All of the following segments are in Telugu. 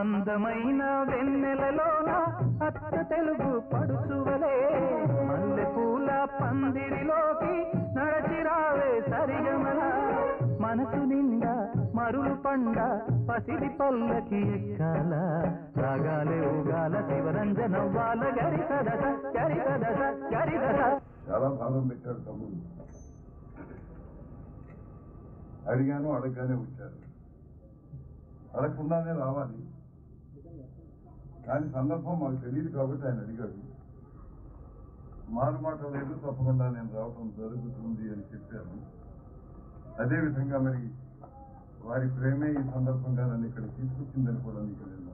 అందమైన వెన్నెలలోన అచ్చ తెలుగు పడుచువలే మల్లె పూల పందిరిలోకి నడచిరావే సరిగమల మనసు నిండా మరులు పండ పసిడి పల్లకి ఎక్కాల రాగాలే ఊగాల శివరంజనవ్వాల గరి సదస గరి సదస గరి సదస చాలా భాగం పెట్టాడు తమ్ముడు అడిగాను అడగగానే వచ్చారు అడగకుండానే రావాలి కానీ సందర్భం మాకు తెలియదు కాబట్టి ఆయన అడిగాడు మారు మాట లేదు తప్పకుండా నేను రావటం జరుగుతుంది అని చెప్పాను అదేవిధంగా మరి వారి ప్రేమే ఈ సందర్భంగా నన్ను ఇక్కడ తీసుకొచ్చిందని కూడా మీకు నేను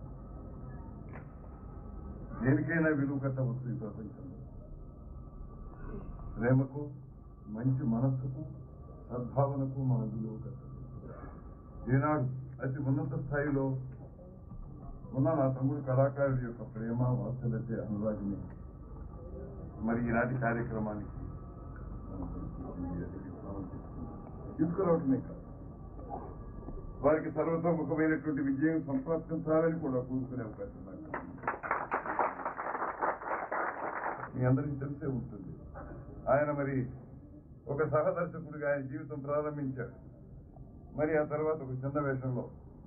దేనికైనా విలువ కట్టవచ్చు ఈ ప్రపంచంలో ప్రేమకు మంచి మనస్సుకు సద్భావనకు మన విలువ కట్టాలి ఈనాడు అతి ఉన్నత స్థాయిలో ఉన్న నా తమ్ముడు కళాకారుడి యొక్క ప్రేమ వాత్సల్యతే అనురాగిని మరి ఈనాటి కార్యక్రమానికి మనం తీసుకొచ్చింది అది విధానం తీసుకుంది. తీసుకురావటమే కాదు వారికి సర్వతోముఖమైనటువంటి విజయం సంపాదించాలని కూడా కోరుకునే అవకాశం నాకు ఉంది. మీ అందరికీ తెలిసే ఉంటుంది ఆయన మరి ఒక సహదర్శకుడిగా ఆయన జీవితం ప్రారంభించాడు మరి ఆ తర్వాత ఒక చిన్న వేషంలో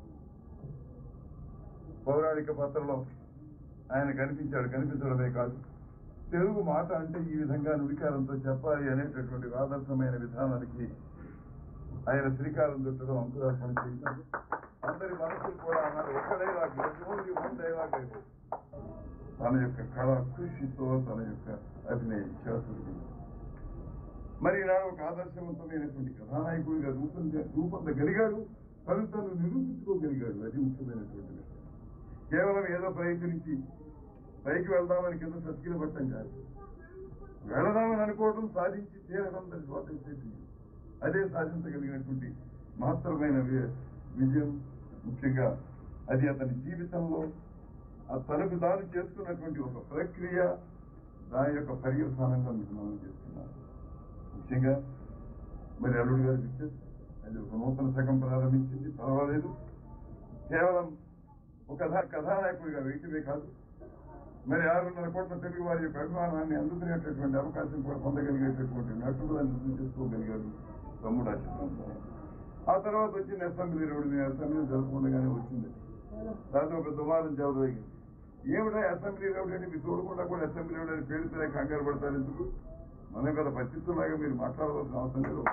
పౌరాణిక పాత్రలో ఆయన కనిపించాడు కనిపించడమే కాదు తెలుగు మాట అంటే ఈ విధంగా నుడికారంతో చెప్పాలి అనేటటువంటి ఆదర్శమైన విధానానికి ఆయన శ్రీకారం చుట్టడం అంకురార్పణ చేయడం అందరి మనసులు కూడా అన్నారు ఒక్క డైలాగ్ ఓన్లీ వన్ డైలాగ్ అయిపోయింది తన యొక్క కళ కృషితో తన యొక్క అభినయ చాతుర్యం మరి ఈనాడు ఒక ఆదర్శవంతమైనటువంటి కథానాయకుడిగా రూపొంద రూపొందగలిగాడు తను తను నిరూపించుకోగలిగాడు అది ముఖ్యమైనటువంటి విషయం కేవలం ఏదో ప్రయత్నించి పైకి వెళ్దామని కింద సతికిన పట్టం కాదు వెళదామని అనుకోవడం సాధించి తీరడం దాని స్వాతంత్ర్యం అదే సాధించగలిగినటువంటి మహత్తరమైన వి- విజయం ముఖ్యంగా అది అతని జీవితంలో ఆ తనకు తాను చేసుకున్నటువంటి ఒక ప్రక్రియ దాని యొక్క పర్యవసానంగా మీకు మనం చేస్తున్నాను ముఖ్యంగా మరి అల్లుడు గారి పిక్చర్ అది ఒక నూతన శకం ప్రారంభించింది పర్వాలేదు కేవలం ఒక కథా కథానాయకుడిగా వేయటమే కాదు మరి ఆరున్నర కోట్ల తెలుగు వారి యొక్క అభిమానాన్ని అందుకునేటటువంటి అవకాశం కూడా పొందగలిగేటటువంటి నటుడుని రుజువు చేసుకోగలిగాడు తమ్ముడు ఆ చిత్రం ద్వారా. ఆ తర్వాత వచ్చిన అసెంబ్లీ రోడ్డు మీద అసెంబ్లీ జరగకుండానే వచ్చింది దాంతో ఒక దుమారం చెలరేగింది ఏమిటా అసెంబ్లీ రోడ్డు అని మీరు చూడకుండా కూడా అసెంబ్లీ రోడ్డు అని పేరుతోనే కంగారు పడతారు ఎందుకు మనం కదా పచ్చిస్తులాగా మీరు మాట్లాడవలసిన అవసరం లేదు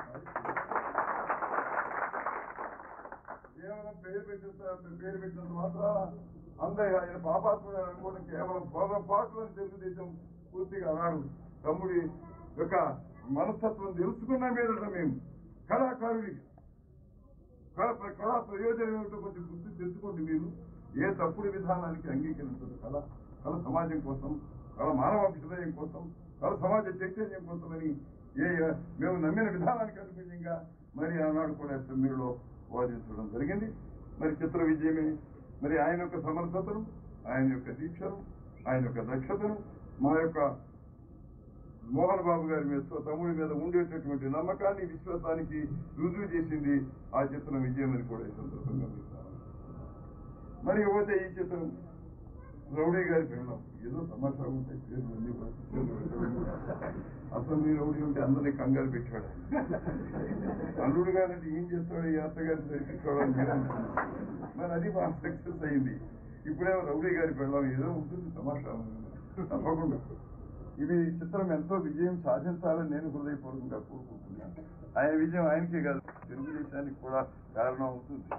కేవలం పేరు పెట్టిన పేరు పెట్టినంత మాత్రం అందరూ ఆయన పాపాత్ముడు అనుకోవడం కేవలం పొరపాటు అని తెలుగుదేశం పూర్తిగా అన్నాడు తమ్ముడి యొక్క మనస్తత్వం తెలుసుకున్న మీదట మేము కళాకారుడికి కళ కళా ప్రయోజనం ఏమిటో కొంచెం గుర్తు తెచ్చుకోండి మీరు ఏ తప్పుడు విధానానికి అంగీకరించదు కళ కళ సమాజం కోసం కళ మానవ అభ్యుదయం కోసం కళ సమాజ చైతన్యం కోసమని ఏ మేము నమ్మిన విధానానికి అనుగుణంగా మరి ఆనాడు కూడా అసెంబ్లీలో వాదించడం జరిగింది మరి చిత్ర విజయమే మరి ఆయన యొక్క సమర్థతను ఆయన యొక్క దీక్షను ఆయన యొక్క దక్షతను మా యొక్క మోహన్ బాబు గారి మీద సో తమ్ముడి మీద ఉండేటటువంటి నమ్మకాన్ని విశ్వాసానికి రుజువు చేసింది ఆ చిత్రం విజయం అని కూడా ఈ సందర్భంగా మీకు మరి ఇకపోతే ఈ చిత్రం రౌడీ గారి పెళ్ళం ఏదో తమాషా ఉంటాయి పేర్లు అన్ని కూడా పిక్చర్లు పెట్టడం. అసలు మీ రౌడీ ఉంటే అందరినీ కంగారు పెట్టాడు ఆయన. అల్లుడు గారంటే ఏం చేస్తాడు ఈ అత్తగారిని సరిపించుకోవడం మరి అది మా సక్సెస్ అయింది ఇప్పుడేమో రౌడీ గారి పెళ్ళం ఏదో ఉంటుంది తమాషా తప్పకుండా ఇది చిత్రం ఎంతో విజయం సాధించాలని నేను హృదయపూర్వకంగా కోరుకుంటున్నాను ఆయన విజయం ఆయనకే కాదు తెలుగుదేశానికి కూడా కారణం అవుతుంది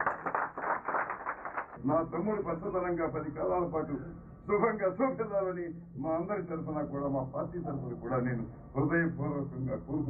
నా తమ్ముడు పచ్చదనంగా పది కాలాల పాటు శుభంగా శుభ్రదాలని మా అందరి తరఫున కూడా మా పార్టీ తరఫున కూడా నేను హృదయపూర్వకంగా కోరుకుంటున్నాను